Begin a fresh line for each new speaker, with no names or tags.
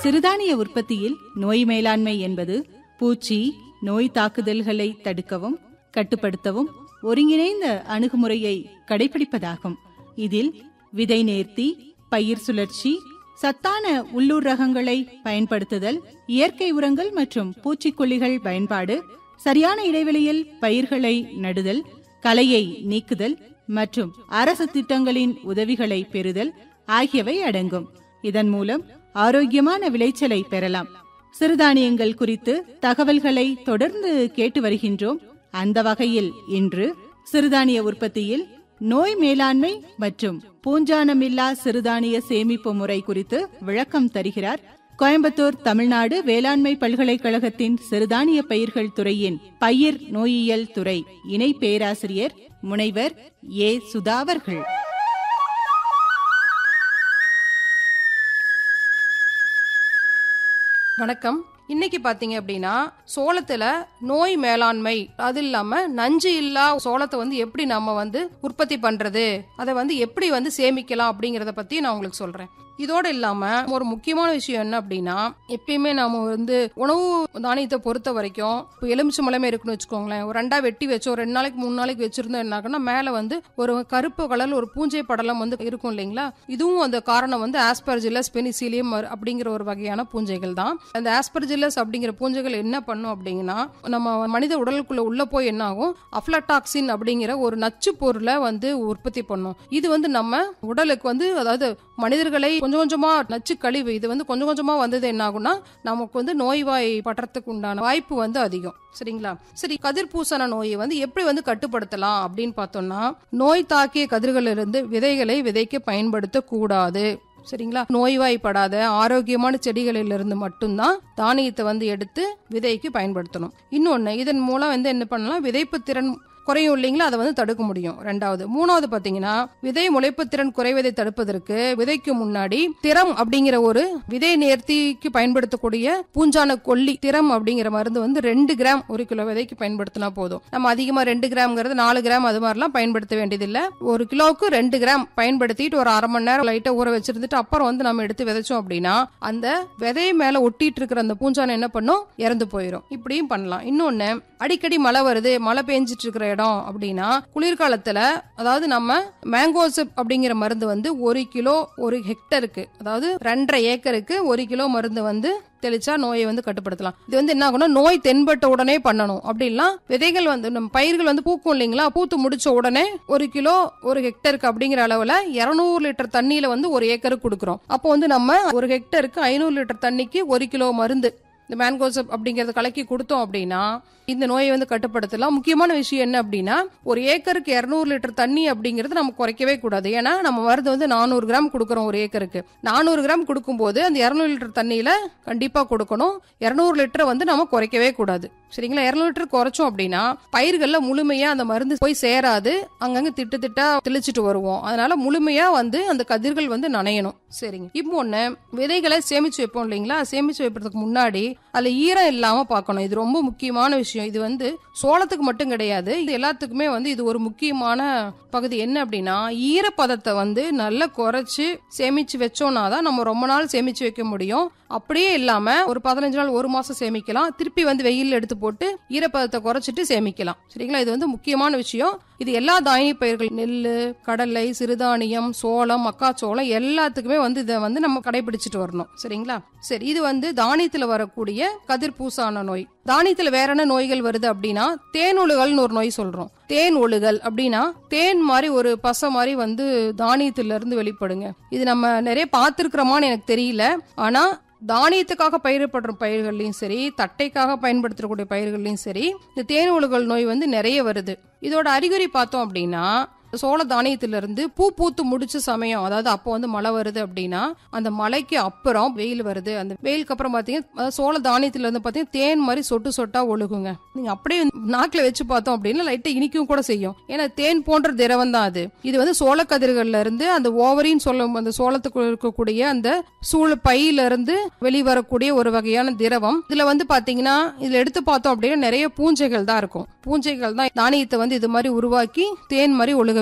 சிறுதானிய உற்பத்தியில் நோய் மேலாண்மை என்பது பூச்சி நோய் தாக்குதல்களை தடுக்கவும் கட்டுப்படுத்தவும் ஒருங்கிணைந்த அணுகுமுறையை கடைபிடிப்பதாகும் இதில் விதை நேர்த்தி பயிர் சுழற்சி சத்தான உள்ளூர் ரகங்களை பயன்படுத்துதல் இயற்கை உரங்கள் மற்றும் பூச்சிக்கொல்லிகள் பயன்பாடு சரியான இடைவெளியில் பயிர்களை நடுதல் களையை நீக்குதல் மற்றும் அரசு திட்டங்களின் உதவிகளை பெறுதல் ஆகியவை அடங்கும் இதன் மூலம் ஆரோக்கியமான விளைச்சலை பெறலாம் சிறுதானியங்கள் குறித்து தகவல்களை தொடர்ந்து கேட்டு வருகின்றோம் அந்த வகையில் இன்று சிறுதானிய உற்பத்தியில் நோய் மேலாண்மை மற்றும் பூஞ்சானமில்லா சிறுதானிய சேமிப்பு முறை குறித்து விளக்கம் தருகிறார் கோயம்புத்தூர் தமிழ்நாடு வேளாண்மை பல்கலைக்கழகத்தின் சிறுதானிய பயிர்கள் துறையின் பயிர் நோயியல் துறை இணை பேராசிரியர் முனைவர் ஏ சுதா அவர்கள்
வணக்கம் இன்னைக்கு பாத்தீங்க அப்படின்னா சோளத்துல நோய் மேலாண்மை அது இல்லாம நஞ்சு இல்லா சோளத்தை வந்து எப்படி நம்ம வந்து உற்பத்தி பண்றது அதை வந்து எப்படி வந்து சேமிக்கலாம் அப்படிங்கறத பத்தி நான் உங்களுக்கு சொல்றேன் இதோட இல்லாம ஒரு முக்கியமான விஷயம் என்ன அப்படின்னா எப்பயுமே நாம வந்து உணவு தானியத்தை பொறுத்த வரைக்கும் இப்போ எலுமிச்சு மலமே இருக்குன்னு வச்சுக்கோங்களேன் ஒரு ரெண்டா வெட்டி வச்சோம் ரெண்டு நாளைக்கு மூணு நாளைக்கு வச்சிருந்தோம் என்னாக்கன்னா மேல வந்து ஒரு கருப்பு கலர்ல ஒரு பூஞ்சை படலம் வந்து இருக்கும் இல்லைங்களா இதுவும் அந்த காரணம் வந்து ஆஸ்பர்ஜிலஸ் பெனிசிலியம் அப்படிங்கிற ஒரு வகையான பூஞ்சைகள் தான் அந்த ஆஸ்பர்ஜிலஸ் அப்படிங்கிற பூஞ்சைகள் என்ன பண்ணும் அப்படிங்கன்னா நம்ம மனித உடலுக்குள்ள உள்ள போய் என்ன ஆகும் அஃப்லடாக்சின் அப்படிங்கிற ஒரு நச்சு பொருளை வந்து உற்பத்தி பண்ணும் இது வந்து நம்ம உடலுக்கு வந்து அதாவது மனிதர்களை கொஞ்சம் கொஞ்சமா நச்சு கழிவு இது வந்து கொஞ்சம் கொஞ்சமா வந்தது என்ன ஆகும்னா நமக்கு வந்து நோய்வாய் படுறதுக்கு உண்டான வாய்ப்பு வந்து அதிகம் சரிங்களா சரி கதிர்பூசண நோயை வந்து எப்படி வந்து கட்டுப்படுத்தலாம் அப்படின்னு பார்த்தோம்னா நோய் தாக்கிய கதிர்களிலிருந்து விதைகளை விதைக்க பயன்படுத்த கூடாது சரிங்களா நோய்வாய்ப்படாத ஆரோக்கியமான செடிகளிலிருந்து மட்டும்தான் தானியத்தை வந்து எடுத்து விதைக்கு பயன்படுத்தணும் இன்னொன்று இதன் மூலம் வந்து என்ன பண்ணலாம் விதைப்பு திறன் குறையும் இல்லைங்களா அதை வந்து தடுக்க முடியும் ரெண்டாவது மூணாவது பாத்தீங்கன்னா விதை முளைப்பு திறன் குறைவதை தடுப்பதற்கு விதைக்கு முன்னாடி திறம் அப்படிங்கிற ஒரு விதை நேர்த்திக்கு பயன்படுத்தக்கூடிய பூஞ்சான கொல்லி திறம் அப்படிங்கிற மருந்து வந்து ரெண்டு கிராம் ஒரு கிலோ விதைக்கு பயன்படுத்தினா போதும் நம்ம அதிகமா ரெண்டு கிராம்ங்கிறது நாலு கிராம் அது மாதிரிலாம் பயன்படுத்த வேண்டியதில்லை ஒரு கிலோவுக்கு ரெண்டு கிராம் பயன்படுத்திட்டு ஒரு அரை மணி நேரம் லைட்டா ஊற வச்சிருந்துட்டு அப்புறம் வந்து நம்ம எடுத்து விதைச்சோம் அப்படின்னா அந்த விதை மேல ஒட்டிட்டு இருக்கிற அந்த பூஞ்சானம் என்ன பண்ணும் இறந்து போயிடும் இப்படியும் பண்ணலாம் இன்னொன்னு அடிக்கடி மழை வருது மழை பெஞ்சிட்டு இருக்கிற இடம் அப்படின்னா குளிர்காலத்துல அதாவது நம்ம மேங்கோசிப் அப்படிங்கிற மருந்து வந்து ஒரு கிலோ ஒரு ஹெக்டருக்கு அதாவது ரெண்டரை ஏக்கருக்கு ஒரு கிலோ மருந்து வந்து தெளிச்சா நோயை வந்து கட்டுப்படுத்தலாம் இது வந்து என்ன ஆகும்னா நோய் தென்பட்ட உடனே பண்ணணும் அப்படின்லாம் விதைகள் வந்து நம்ம பயிர்கள் வந்து பூக்கும் இல்லைங்களா பூத்து முடிச்ச உடனே ஒரு கிலோ ஒரு ஹெக்டருக்கு அப்படிங்கிற அளவுல இருநூறு லிட்டர் தண்ணியில வந்து ஒரு ஏக்கருக்கு கொடுக்குறோம் அப்போ வந்து நம்ம ஒரு ஹெக்டருக்கு ஐநூறு லிட்டர் தண்ணிக்கு ஒரு கிலோ மருந்து இந்த மேன்கோசப் அப்படிங்கறத கலக்கி கொடுத்தோம் அப்படின்னா இந்த நோயை வந்து கட்டுப்படுத்தலாம் முக்கியமான விஷயம் என்ன அப்படின்னா ஒரு ஏக்கருக்கு இரநூறு லிட்டர் தண்ணி அப்படிங்கிறது நம்ம குறைக்கவே கூடாது ஏன்னா நம்ம மருந்து வந்து நானூறு கிராம் கொடுக்குறோம் ஒரு ஏக்கருக்கு நானூறு கிராம் கொடுக்கும்போது அந்த இரநூறு லிட்டர் தண்ணியில கண்டிப்பா கொடுக்கணும் இரநூறு லிட்டரை வந்து நம்ம குறைக்கவே கூடாது சரிங்களா இரநூறு லிட்டர் குறைச்சோம் அப்படின்னா பயிர்கள்ல முழுமையா அந்த மருந்து போய் சேராது அங்கங்க திட்டு திட்டா தெளிச்சிட்டு வருவோம் அதனால முழுமையா வந்து அந்த கதிர்கள் வந்து நனையணும் சரிங்க இப்போ ஒண்ணு விதைகளை சேமிச்சு வைப்போம் இல்லைங்களா சேமிச்சு வைப்பதற்கு முன்னாடி அதுல ஈரம் இல்லாம பார்க்கணும் இது ரொம்ப முக்கியமான விஷயம் இது வந்து சோளத்துக்கு மட்டும் கிடையாது இது எல்லாத்துக்குமே வந்து இது ஒரு முக்கியமான பகுதி என்ன அப்படின்னா ஈரப்பதத்தை வந்து நல்லா குறைச்சு சேமிச்சு வச்சோம்னா தான் நம்ம ரொம்ப நாள் சேமிச்சு வைக்க முடியும் அப்படியே இல்லாம ஒரு பதினஞ்சு நாள் ஒரு மாசம் சேமிக்கலாம் திருப்பி வந்து வெயில் எடுத்து போட்டு ஈரப்பதத்தை குறைச்சிட்டு சேமிக்கலாம் சரிங்களா இது வந்து முக்கியமான விஷயம் இது எல்லா தானிய பயிர்கள் நெல்லு கடலை சிறுதானியம் சோளம் மக்காச்சோளம் எல்லாத்துக்குமே வந்து இதை வந்து நம்ம கடைபிடிச்சிட்டு வரணும் சரிங்களா சரி இது வந்து தானியத்துல வரக்கூடிய கதிர்பூசான நோய் தானியத்துல வேற என்ன நோய்கள் வருது அப்படின்னா தேன் ஒழுகல்னு ஒரு நோய் சொல்றோம் தேன் ஒழுகல் அப்படின்னா தேன் மாதிரி ஒரு பசை மாதிரி வந்து தானியத்துல இருந்து வெளிப்படுங்க இது நம்ம நிறைய பார்த்திருக்கிறோமான்னு எனக்கு தெரியல ஆனா தானியத்துக்காக பயிரிடப்படுற பயிர்கள்லையும் சரி தட்டைக்காக பயன்படுத்தக்கூடிய பயிர்கள்லையும் சரி இந்த தேன் ஒழுகல் நோய் வந்து நிறைய வருது இதோட அறிகுறி பார்த்தோம் அப்படின்னா சோள தானியத்திலிருந்து பூ பூத்து முடிச்ச சமயம் அதாவது அப்போ வந்து மழை வருது அப்படின்னா அந்த மழைக்கு அப்புறம் வெயில் வருது அந்த வெயிலுக்கு அப்புறம் பாத்தீங்கன்னா சோள தானியத்துல இருந்து பாத்தீங்கன்னா தேன் மாதிரி சொட்டு சொட்டா ஒழுகுங்க நீங்க அப்படியே நாக்குல வச்சு பார்த்தோம் அப்படின்னா லைட்டா இனிக்கும் கூட செய்யும் ஏன்னா தேன் போன்ற திரவம் தான் அது இது வந்து சோளக்கதிர்கள்ல இருந்து அந்த ஓவரின்னு சொல்லும் அந்த சோளத்துக்குள்ள இருக்கக்கூடிய அந்த சூழ் பையில இருந்து வெளிவரக்கூடிய ஒரு வகையான திரவம் இதுல வந்து பாத்தீங்கன்னா இதுல எடுத்து பார்த்தோம் அப்படின்னா நிறைய பூஞ்சைகள் தான் இருக்கும் பூஞ்சைகள் தான் தானியத்தை வந்து இது மாதிரி உருவாக்கி தேன் மாதிரி ஒழுக